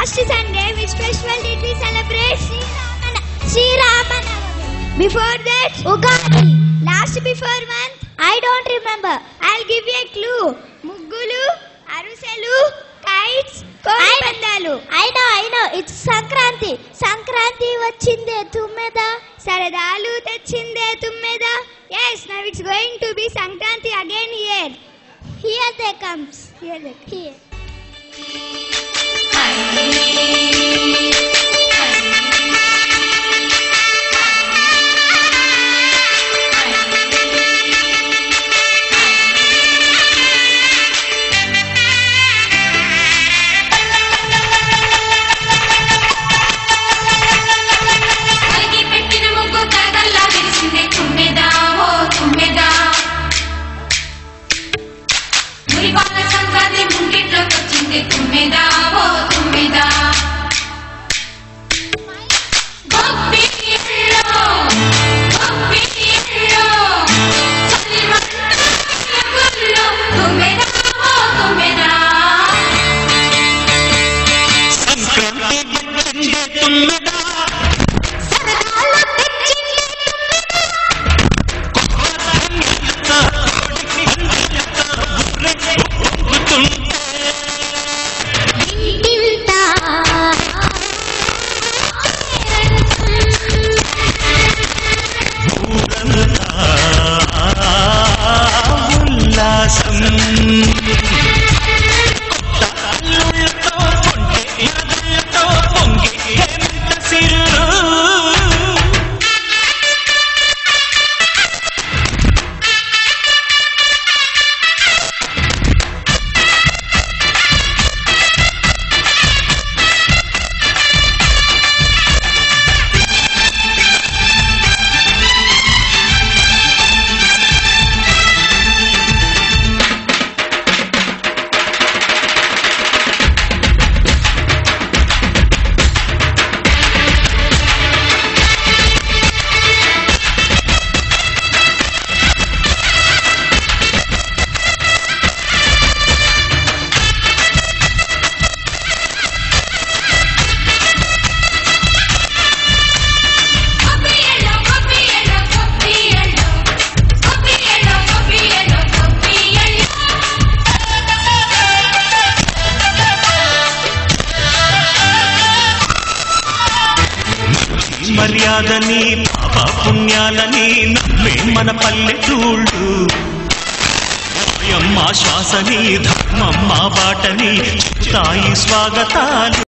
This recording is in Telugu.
Last Sunday, which festival did we celebrate? Sri Ramanavami. Before that, Ugadi. Last before month, I don't remember. I'll give you a clue. Muggulu, Aruselu, kites, కోడి పందాలు I know I know it's Sankranti Sankranti వచ్చిందే తుమ్మెద సరదాలు తెచ్చిందే తుమ్మెద yes now it's going to be Sankranti again here here they come here they here అలిగి పెట్టిన ముగ్గు కరగల్లా విరిసిందే తుమ్మెదా ఓ తుమ్మెదా మురిపాల సంక్రాంతి ముంగిట్లోకి వచ్చింది తుమ్మెదా ఓ తుమ్మెదా గొప్పిళ్ళో, గొప్పిళ్ళో, చలిమంట వెలుగుల్లో తుమ్మెదా ఓ తుమ్మెదా సంక్రాంతి వచ్చిందే తుమ్మెదా సరదాలు తెచ్చింది ఇంటింతా ఉల్లాసం అల్లుళ్ళతో కొంటే నదులతో పొంగి హేమంత సిరులు Copielo, copielo, copielo. Copielo, copielo, copielo. మర్యాదని పాప పుణ్యాలని నమ్మే మన పల్లెటూళ్ళు మా శ్వాసని ధర్మం మా బాటని చెప్తాయి స్వాగతాలు